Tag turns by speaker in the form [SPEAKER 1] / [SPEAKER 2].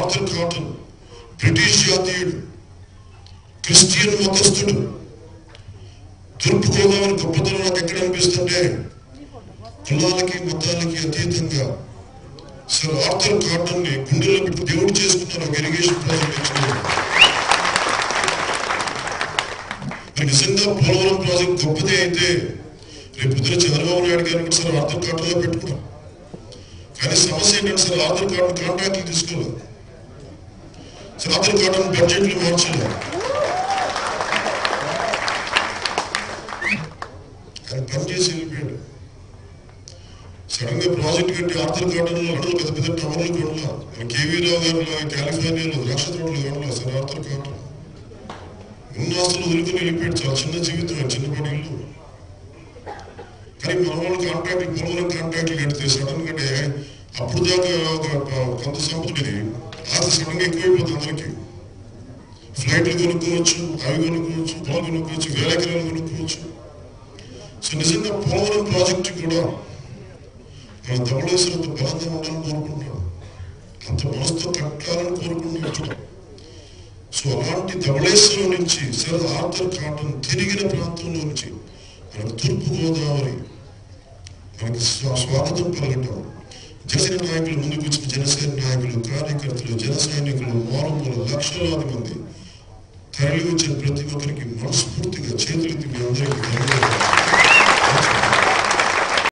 [SPEAKER 1] Arthur Cotton British జాతీయుడు Christian మతస్థుడు తూర్పు గోదావరి గొప్పతనం నాకు ఎక్కడ అనిపిస్తుంటే కులాలకి మతాలకి అతీతంగా సర్ ఆర్థర్ కాటన్ ని గుండెల్లో పెట్టి దేవుడు చేసుకున్నారు ఒక ఇరిగేషన్ ప్రాజెక్ట్ ఇచ్చుకున్నారు మరి నిజంగా పోలవరం ప్రాజెక్ట్ గొప్పదే అయితే రేపు పొద్దున చంద్రబాబు నాయుడు గారిని సార్ ఆర్థర్ కార్డులో పెట్టుకున్నాం కానీ సమస్య ఏంటంటే సార్ ఆధార్ కార్డు కాంట్రాక్ట్లు తీసుకోలేదు సార్ ఆధార్ కార్డును బడ్జెట్లు మార్చలేదు ఆయన పనిచేసి వెళ్ళిపోయాడు సడన్ గా ప్రాజెక్ట్ కట్టి ఆర్థర్ గార్డెన్ లో అడవులు పెద్ద పెద్ద టవర్లు కొనలా మన కేవీ రావు గారిలో కాలిఫోర్నియాలో ద్రాక్ష తోటలు కొనలా సార్ ఆర్థర్ గార్డెన్ ఉన్న ఆస్తులు వదులుకుని వెళ్ళిపోయాడు చాలా చిన్న జీవితం చిన్నపాటి ఇల్లు కానీ మన వాళ్ళు కాంట్రాక్ట్ పోలవరం కాంట్రాక్ట్లు కడితే సడన్ గా అంటే అప్పుడు దాకా ఒక ప- కొంత సంపదది ఆస్తి సడన్ గా ఎక్కువైపోతుంది అందరికి ఫ్లైట్లు కొనుక్కోవచ్చు అవి కొనుక్కోవచ్చు పొలం కొనుక్కోవచ్చు వేల ఎకరాలు కొనుక్కోవచ్చు సో నిజంగా పోలవరం ప్రాజెక్టు కూడా మన ధవళేశ్వరంత బలంగా ఉండాలని కోరుకుంటున్నాం అంత మనసుతో కట్టాలని కోరుకుంటున్నాం సో అలాంటి ధవళేశ్వరం నుంచి సరే ఆర్థర్ కాటన్ తిరిగిన ప్రాంతంలో నుంచి మనకు తూర్పు గోదావరి మనకి స్వా- స్వాగతం పలకటం జనసేన నాయకులు ముందుకు వచ్చిన జనసేన నాయకులు కార్యకర్తలు జన సైనికులు మారుమూల లక్షలాది మంది తరలి వచ్చిన ప్రతి ఒక్కరికి మనస్ఫూర్తిగా చేతులెత్తి మీ అందరికీ ధన్యవాదాలు